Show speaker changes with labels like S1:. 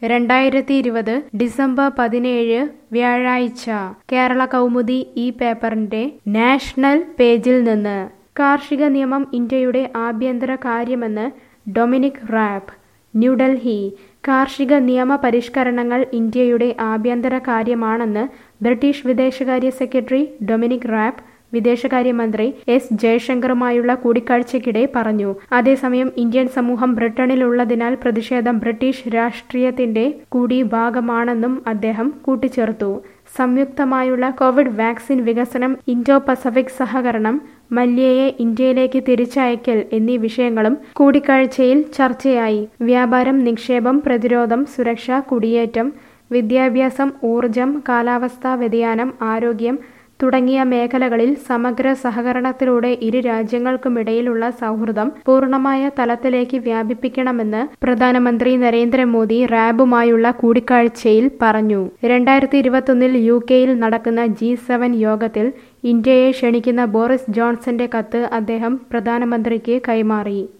S1: രണ്ടായിരത്തി ഇരുപത് ഡിസംബർ പതിനേഴ് വ്യാഴാഴ്ച കേരള കൗമുദി ഈ പേപ്പറിന്റെ നാഷണൽ പേജിൽ നിന്ന് കാർഷിക നിയമം ഇന്ത്യയുടെ ആഭ്യന്തര കാര്യമെന്ന് ഡൊമിനിക് റാബ് ന്യൂഡൽഹി കാർഷിക നിയമ പരിഷ്കരണങ്ങൾ ഇന്ത്യയുടെ ആഭ്യന്തര കാര്യമാണെന്ന് ബ്രിട്ടീഷ് വിദേശകാര്യ സെക്രട്ടറി ഡൊമിനിക് റാബ് വിദേശകാര്യമന്ത്രി എസ് ജയശങ്കറുമായുള്ള കൂടിക്കാഴ്ചയ്ക്കിടെ പറഞ്ഞു അതേസമയം ഇന്ത്യൻ സമൂഹം ബ്രിട്ടനിലുള്ളതിനാൽ പ്രതിഷേധം ബ്രിട്ടീഷ് രാഷ്ട്രീയത്തിന്റെ കൂടി ഭാഗമാണെന്നും അദ്ദേഹം കൂട്ടിച്ചേർത്തു സംയുക്തമായുള്ള കോവിഡ് വാക്സിൻ വികസനം ഇൻഡോ പസഫിക് സഹകരണം മല്യയെ ഇന്ത്യയിലേക്ക് തിരിച്ചയക്കൽ എന്നീ വിഷയങ്ങളും കൂടിക്കാഴ്ചയിൽ ചർച്ചയായി വ്യാപാരം നിക്ഷേപം പ്രതിരോധം സുരക്ഷ കുടിയേറ്റം വിദ്യാഭ്യാസം ഊർജം കാലാവസ്ഥാ വ്യതിയാനം ആരോഗ്യം തുടങ്ങിയ മേഖലകളിൽ സമഗ്ര സഹകരണത്തിലൂടെ ഇരു രാജ്യങ്ങൾക്കുമിടയിലുള്ള സൗഹൃദം പൂർണ്ണമായ തലത്തിലേക്ക് വ്യാപിപ്പിക്കണമെന്ന് പ്രധാനമന്ത്രി നരേന്ദ്രമോദി റാബുമായുള്ള കൂടിക്കാഴ്ചയിൽ പറഞ്ഞു രണ്ടായിരത്തി ഇരുപത്തൊന്നിൽ യു കെയിൽ നടക്കുന്ന ജി സെവൻ യോഗത്തിൽ ഇന്ത്യയെ ക്ഷണിക്കുന്ന ബോറിസ് ജോൺസന്റെ കത്ത് അദ്ദേഹം പ്രധാനമന്ത്രിക്ക് കൈമാറി